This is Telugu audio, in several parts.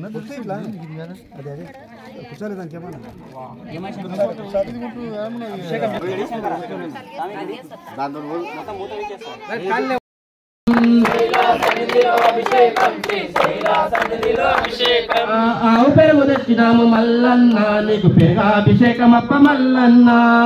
వస్తే ఇట్లా అదే అదే కూర్చోలేదు దానికి ఏమన్నా ఆవు పెరుగు తెచ్చినాము మల్లన్న నీకు పెరుగాభిషేకం అప్ప మల్లన్న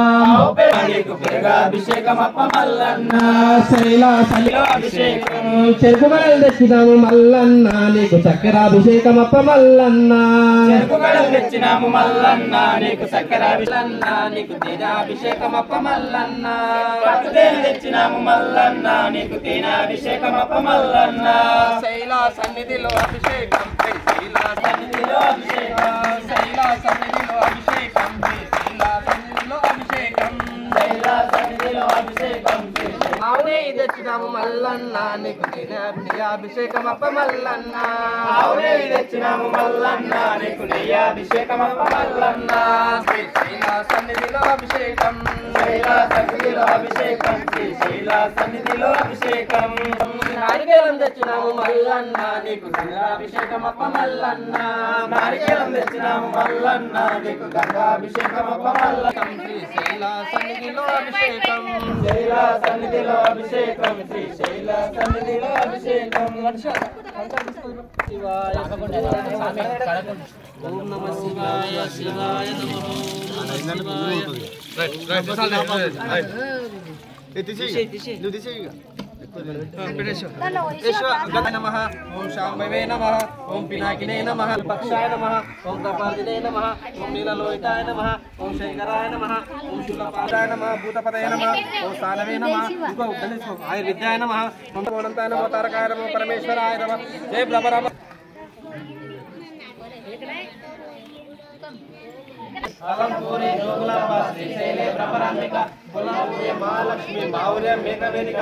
శైలా శైలా అభిషేకం చెరుకు గడలు తెచ్చినాము మల్లన్న నీకు చక్కెరాభిషేకం అప్ప మల్లన్న తెచ్చినాము మల్లన్న నీకు చక్కెరాభిషన్న నీకు తేజాభిషేకం అప్ప మల్లన్న పట్టుదేని తెచ్చినాము మల్లన్న నీకు తేనాభిషేకం అప్ప మల్లన్న శైలా సన్నిధిలో అభిషేకం హే శైలా సన్నిధిలో అభిషేకం శైలా సన్నిధిలో అభిషేకం హే శైలా సన్నిధిలో అభిషేకం శైలా సన్నిధిలో అభిషేకం అవునే తెచ్చినాము మల్లన్న నీకు అభిషేకం అప్ప మల్లన్న అవునే తెచ్చినాము మల్లన్న నీకు నెయ్యాభిషేకం అప్ప మల్లన్న శ్రీ శైలా సన్నిధిలో అభిషేకం శైలా సన్నిధిలో అభిషేకం శ్రీ శైలా సన్నిధిలో అభిషేకం నారికేలం తెచ్చినాము మల్లన్న నీకు గంగాభిషేకం అప్ప మల్లన్న నారికేలం తెచ్చినాము మల్లన్న నీకు గంగాభిషేకం అప్ప మల్లన్న శ్రీ శైలా సన్నిధిలో అభిషేకం శైలా సన్నిధిలో అభిషేకం శ్రీ శైలా సన్నిధిలో అభిషేకం శివాయ ఓం నమ శివాయ శివాయ నువ్వు తీసేయి ఇక. నమ ఓం శాంభవే నమ ఓం పినాకినే నమ పక్షాయ నమ ఓం కపాదినే నమ ఓం నీలలోహితాయ నమ ఓం శంకరాయ నమ ఓం శూలపాదాయ నమ భూతపదయ నమ ఓం స్థానవే నమ ఇంకో గణేశ్ ఆయుర్విద్యాయ నమ ఓం అనంతాయ నమ తారకాయ నమ పరమేశ్వరాయ నమ జయ బ్రహ్మరామ అలంపూరి జోగులాంబ శ్రీశైలే భ్రమరాంబిక కొల్లాపూరి మహాలక్ష్మి మాౌర్య మేఘవేదిక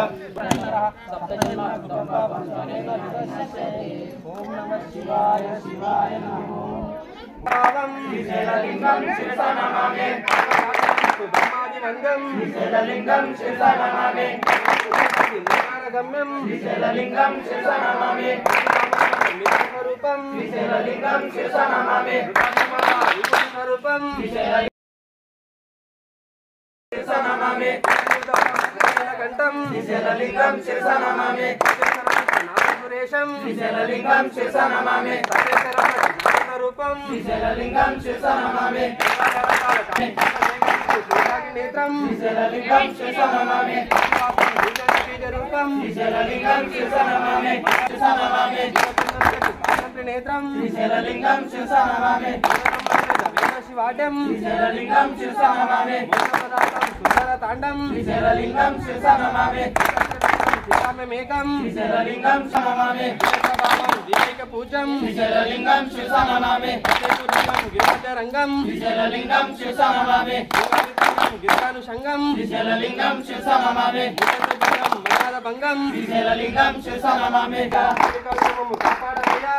ఓం నమ శివాయ శివాయ నమో శ్రీశైలలింగం శిరసా నమామి బ్రహ్మాదినందం శ్రీశైలలింగం శిరసా నమామి గమ్యం శ్రీశైలలింగం శిరసా నమామి రూపం శ్రీశైలలింగం శిరసా నమామి స్వరూపం నమామి కంఠం శిశలలింగం శిరస నమామి సురేశం శిశలలింగం శిరస నమామి రూపం శిశలలింగం శిరస నమామి నేత్రం శిశలలింగం శిరస నమామి రూపం శిశలలింగం శిరస నమామి శిరస నమామి నేత్రం శిశలలింగం శిరస నమామి శివాడ్యం శిశలలింగం శిరస నమామి సుందర తాండం శిశలలింగం శిరస నమామి మేకం శిశలలింగం నమామి దీపిక పూజం శిశలలింగం శిరస నమామి గిరిజరంగం శిశలలింగం శిరస నమామి గిరిజానుషంగం శిశలలింగం శిరస నమామి భంగం శిశలలింగం శిరస నమామి కాపాడయ్యా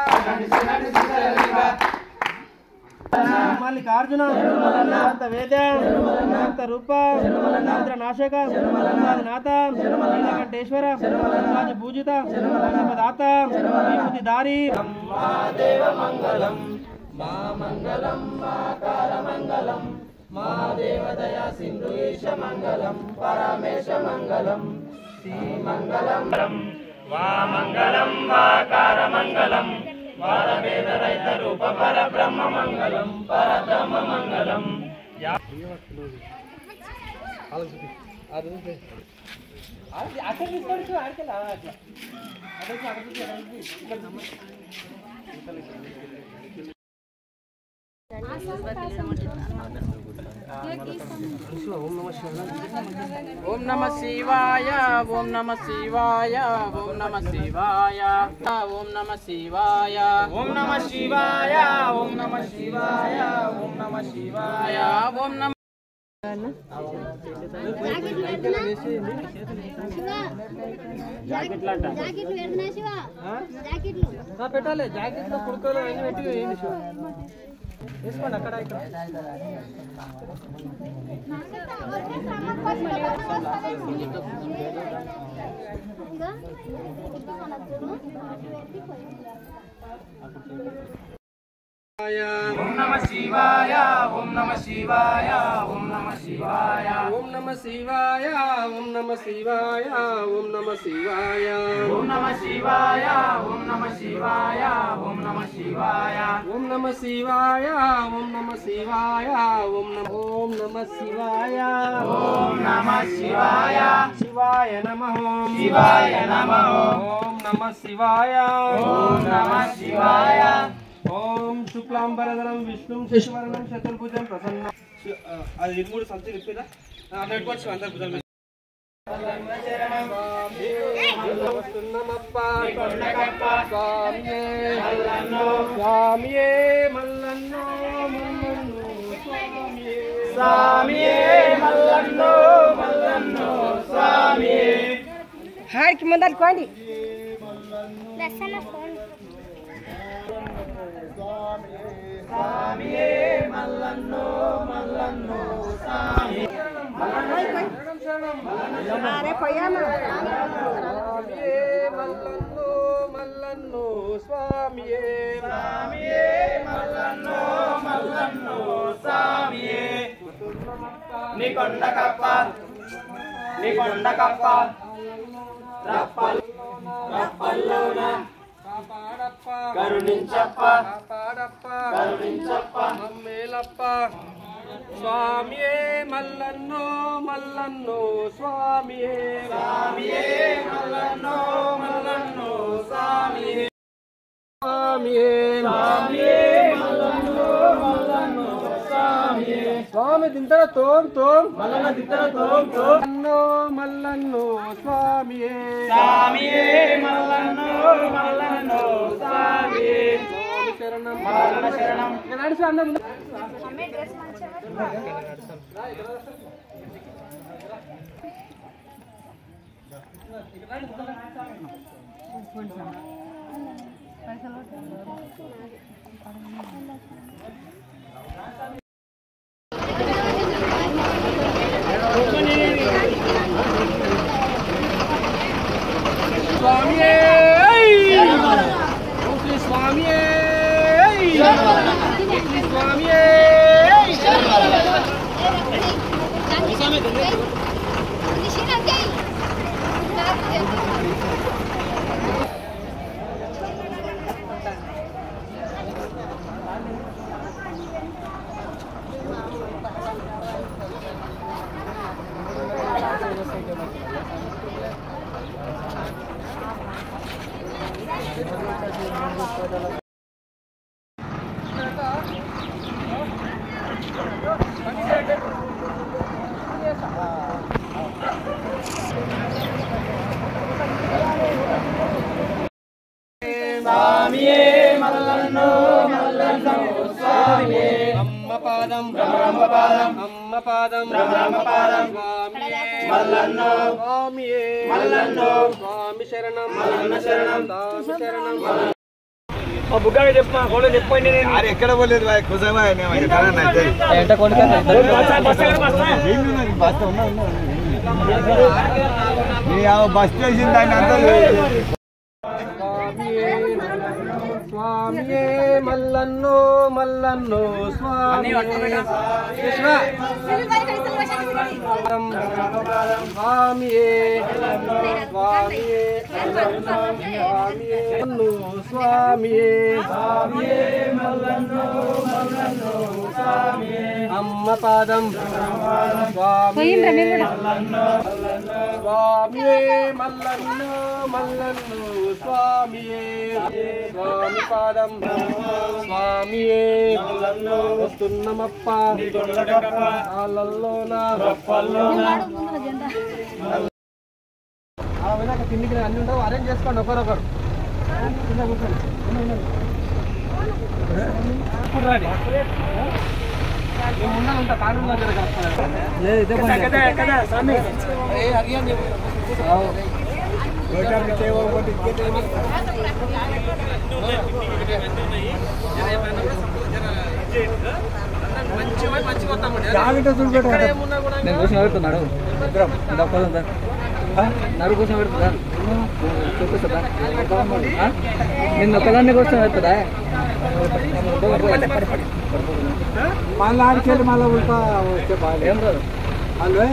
మల్లికార్జున అంత వేద అంత రూప మంత్ర నాశక నాథ నీలకంఠేశ్వర రాజ పూజిత దాత విభూతి దారి దేవ మంగళం మా మంగళం మాకార మంగళం మా దేవదయ సింధు ఈశ మంగళం పరమేశ మంగళం శ్రీ మంగళం వా మంగళం వాకార మంగళం వారవేద రైత రూప పర బ్రహ్మ మంగళం పరబ్రహ్మ మంగళం అక్కడ తీసుకోవచ్చు ఆడికి అట్లా ఓం నమ శివాయ ఓం నమ శివాయ ఓం నమ శివాయ ఓం నమ శివాయ ఓం నమ శివాయ ఓం నమ శివాయ ఓం నమ శివాయ ఓం నమ జాకెట్లు పెడుతున్నా శివ జాకెట్లు పెట్టాలి జాకెట్ లో కుడుకోలు అన్ని పెట్టి వేయండి శివ. వేసుకోండి అక్కడ ఇక్కడ ఇంకా ఇంకా మన చూడు పెట్టి పోయింది ఓం నమ శివాయ ఓం నమ శివాయ ఓం నమ శివాయ ఓం నమ శివాయ ఓం నమ శివాయ ఓం నమ శివాయ ఓం నమ శివాయ ఓం నమ శివాయ ఓం నమ శివాయ ఓం నమ శివాయ ఓం నమ శివాయ ఓం నమ ఓం నమ శివాయ ఓం నమ శివాయ శివాయ నమః శివాయ నమః ఓం నమ శివాయ ఓం నమ శివాయ ఓం శుక్లాంబరధరం విష్ణుం శశివర్ణం చతుర్భుజం ప్రసన్న అది ఇది మూడు సంచి చెప్పేదా అట్లా పెట్టుకోవచ్చు అందరు భుజాల మీద. వస్తున్నమప్ప స్వామియే స్వామియే మల్లన్నో మల్లన్నో స్వామియే స్వామియే మల్లన్నో మల్లన్నో స్వామియే హాడికి ముందర కోండి లెసన్ ఫోన్ అరే పోయామా స్వామియే మల్లన్నో మల్లన్నో స్వామియే స్వామియే మల్లన్నో మల్లన్నో స్వామియే నీ కొండ కప్ప నీ కొండ కప్ప రప్పల్ రప్పల్లోన కాపాడప్ప కరుణించప్ప కాపాడప్ప కరుణించప్ప మమ్మేలప్ప స్వామియే మల్లన్నో మల్లన్నో స్వామియే స్వామియే మల్లన్నో మల్లన్నో స్వామియే స్వామియే స్వామియే మల్లన్నో మల్లన్నో స్వామియే స్వామి దింతర తోం తోం మల్లన్న దింతర తోం తోం మల్లన్నో మల్లన్నో స్వామియే స్వామియే మల్లన్నో మల్లన్నో స్వామియే స్వామి శరణం మల్లన్న శరణం నడిచి అందరం ముందు మమ్మీ డ్రెస్ మంచిగా స్వామియే ఓం శ్రీ స్వామియే శ్రీ స్వామియే అమ్మ పాదం బ్రహ్మ పాదం అమ్మ పాదం బ్రహ్మ పాదం స్వామియే మల్లన్నో స్వామియే మల్లన్నో స్వామి శరణం మల్లన్న శరణం స్వామి శరణం అరే ఎక్కడ పోలేదు బాయ్ కుసా బాయ్ నేను ఇక్కడ అయితే బస్ ఉన్నా ఉన్నా నీ ఆ బస్ స్టేషన్ దాన్ని అంతా స్వామియే స్వామియే మల్లన్నో మల్లన్నో స్వామియే కృష్ణ స్వామియే స్వామియే స్వామియే మల్లన్నో స్వామియే స్వామియే మల్లన్నో మల్లన్నో స్వామియే అమ్మ పాదం స్వామియే స్వామియే మల్లన్నో మల్లన్నో స్వామియే స్వామి పాదం స్వామియే వస్తున్నమప్ప ఆలల్లోన ఆ వినాక తిండికి అన్ని ఉండవు అరేంజ్ చేసుకోండి ఒకరొకరు కింద కూర్చోండి. కింద ఉండండి. ఇప్పుడు రాడి నేను ముందర ఉంటా కారు దగ్గర లేదు ఇదే కదా కదా స్వామి ఏ హరి అని చెప్పు మంచి మంచిగా వస్తామండి జాగ్రత్త చూపెట్టు. ఎక్కడ ఏమున్నా కూడా నేను చూసిన పెడుతున్నాడు ఇద్దరం ఇంత పదంతా నడు కోసం పెడుతుందా చూపిస్తుందా నిన్న ఒకదాన్ని కోసం పెడుతుందా మళ్ళీ ఆడికెళ్ళి మళ్ళీ ఉల్టా వస్తే బాగాలేదు ఏం రాదు వాళ్ళు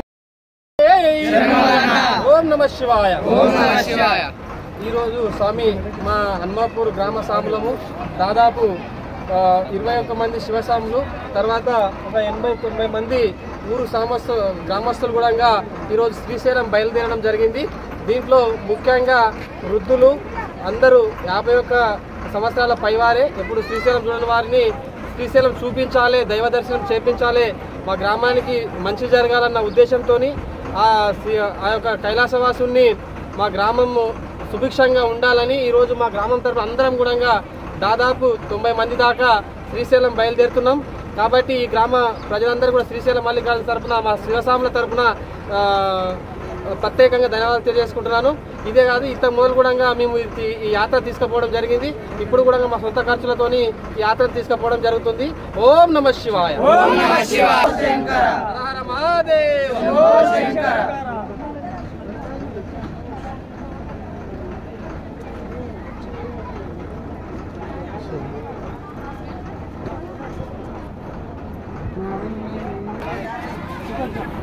ఓం నమ శివాయ ఓం నమ శివాయ ఈరోజు స్వామి మా హన్మాపూర్ గ్రామ సాములము దాదాపు ఆ, ఇరవై ఒక్క మంది శివసాములు తర్వాత ఒక ఎనభై తొంభై మంది ఊరు సామస్తు గ్రామస్తులు కూడా ఈరోజు శ్రీశైలం బయలుదేరడం జరిగింది దీంట్లో ముఖ్యంగా వృద్ధులు అందరూ యాభై ఒక్క సంవత్సరాల పైవారే ఎప్పుడు శ్రీశైలం చూడని వారిని శ్రీశైలం చూపించాలి దైవ దర్శనం చేపించాలి మా గ్రామానికి మంచి జరగాలన్న ఉద్దేశంతో ఆ శ్రీ- ఆ యొక్క కైలాసవాసుని మా గ్రామము సుభిక్షంగా ఉండాలని ఈరోజు మా గ్రామం తరఫున అందరం కూడా దాదాపు తొంభై మంది దాకా శ్రీశైలం బయలుదేరుతున్నాం కాబట్టి ఈ గ్రామ ప్రజలందరూ కూడా శ్రీశైలం మల్లికార్జున తరఫున మా శివసాముల తరఫున ఆ, ప్రత్యేకంగా ధన్యవాదాలు తెలియజేసుకుంటున్నాను ఇదే కాదు ఇంత మొదలు కూడా మేము ఈ- ఈ యాత్ర తీసుకుపోవడం జరిగింది ఇప్పుడు కూడా మా సొంత ఖర్చులతోని ఈ యాత్ర తీసుకుపోవడం జరుగుతుంది ఓం నమ శివాయ ఓం నమ శివాయ మహాదేవ్ ఆ